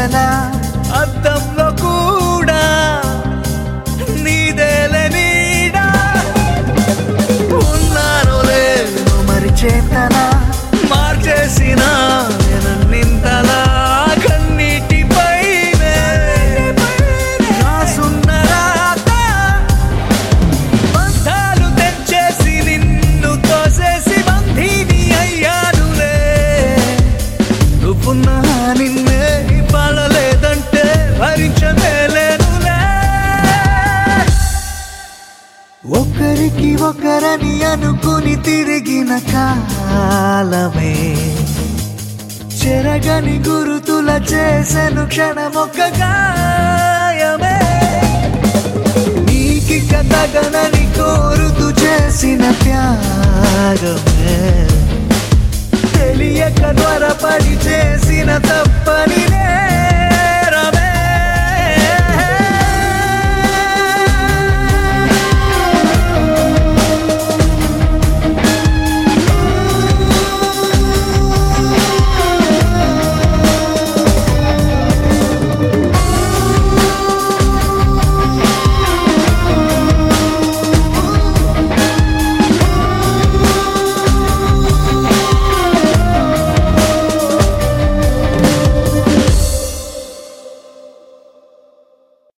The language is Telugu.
చేసేలా అద్దంలో కూడా నీదేలే నీడా ఉన్నాను లేదు మరి చేతనా మార్చేసిన నింతలా కన్నీటిపైనే రాసున్న రాత బంధాలు తెచ్చేసి నిన్ను తోసేసి బంధీని అయ్యానులే నువ్వున్నా నిన్నే పడలేదంటే భరించలేనులే ఒకరికి ఒకరని అనుకుని తిరిగిన కాలమే చెరగని గురుతుల చేసెను క్షణమొక్క గాయమే నీకిక తగనని కోరుతూ చేసిన త్యాగమే తెలియక త్వరపడి చేసిన తప్పని